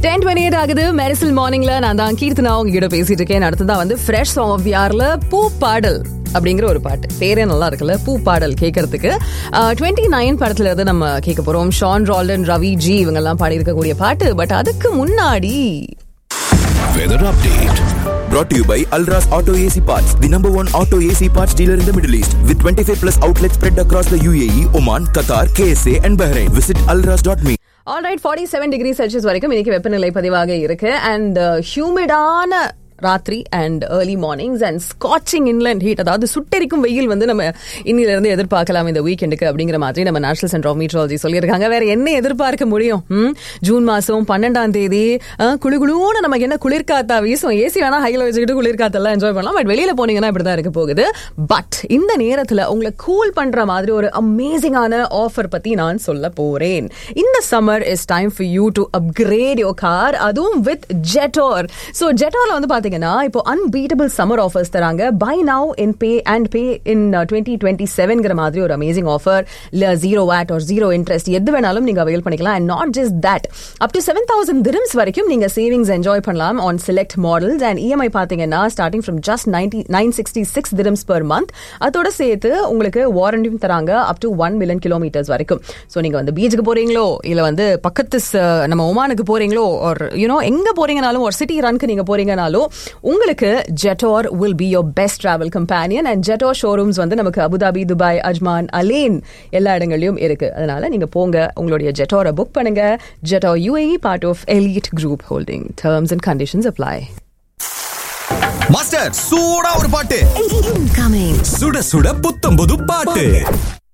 Ten twenty eight ஆகுது மெரிசல் மார்னிங்ல நான் தான் கீர்த்தனா உங்ககிட்ட பேசிட்டு இருக்கேன் அடுத்ததா வந்து ஃப்ரெஷ் சாங் ஆஃப் தி ஆர்ல பூ பாடல் அப்படிங்கிற ஒரு பாட்டு பேரே நல்லா இருக்குல்ல பூ பாடல் கேட்கறதுக்கு டுவெண்ட்டி நைன் படத்துல இருந்து நம்ம கேட்க போறோம் ஷான் ரால்டன் ரவி ஜி இவங்கெல்லாம் பாடி இருக்கக்கூடிய பாட்டு பட் அதுக்கு முன்னாடி Weather update. Brought to you by Alras Auto AC Parts, the number one auto AC parts dealer in the Middle East, with 25 plus outlets spread across the UAE, Oman, Qatar, KSA, and Bahrain. Visit alras.me. Alright forty seven degree Celsius வரைக்கும் இன்னைக்கு வெப்பநிலை பதிவாக இருக்கு and ஹியூமிடான ராத்திரி and early mornings and scorching inland heat அதாவது சுட்டெரிக்கும் வெயில் வந்து நம்ம இன்னில இருந்து எதிர்பார்க்கலாம் இந்த வீக்கெண்டுக்கு அப்படிங்கிற மாதிரி நம்ம நேஷனல் சென்டர் ஆஃப் மீட்ரோலஜி சொல்லியிருக்காங்க வேற என்ன எதிர்பார்க்க முடியும் ம்? ஜூன் மாசம் பன்னெண்டாம் தேதி அஹ், குளு குளுன்னு நமக்கு என்ன குளிர்காத்தா வீசும் ஏசி வேணா ஹைல வச்சுக்கிட்டு குளிர்காத்தெல்லாம் என்ஜாய் பண்ணலாம் பட் வெளியில போனீங்கன்னா இப்படிதான் இருக்க போகுது பட் இந்த நேரத்துல உங்களை கூல் பண்ற மாதிரி ஒரு அமேசிங்கான ஆஃபர் பத்தி நான் சொல்ல போறேன் இந்த summer is time for you to upgrade your car அதுவும் வித் ஜெட்டோர் ஸோ ஜெட்டோர்ல வந்து பாத்தீங்கன்னா இப்போ அன்பீட்டபிள் சம்மர் ஆஃபர்ஸ் தராங்க buy now in pay and pay in twenty twenty செவன்கிற மாதிரி ஒரு அமேசிங் ஆஃபர் இல்ல ஜீரோ வேட் ஒரு ஜீரோ இன்ட்ரெஸ்ட் எது வேணாலும் நீங்க அவைல் பண்ணிக்கலாம் and not just that up to seven thousand dirhams வரைக்கும் நீங்க சேவிங்ஸ் என்ஜாய் பண்ணலாம் on select models and EMI பாத்தீங்கன்னா starting from just ninety nine sixty six dirhams per month அதோட சேர்த்து உங்களுக்கு வாரண்டியும் தராங்க up to one million kilometres வரைக்கும் ஸோ நீங்க வந்து பீச்சுக்கு போறீங்களோ இல்ல வந்து பக்கத்து ச- நம்ம ஒமானுக்கு போறீங்களோ ஒரு யூனோ எங்க போறீங்கனாலும் ஒரு சிட்டி ரன்க்கு நீங்க போறீங்கனாலும் உங்களுக்கு Jetour will be your best travel companion and Jetour showrooms வந்து நமக்கு அபுதாபி துபாய் அஜ்மான் அலேன் எல்லா இடங்கள்லயும் இருக்கு அதனால நீங்க போங்க உங்களுடைய ஜெட்டோரை புக் பண்ணுங்க Jetour UAE part of Elite group holding terms and conditions apply master சூடா ஒரு பாட்டு Incoming. சுட சுட புத்தம் புது பாட்டு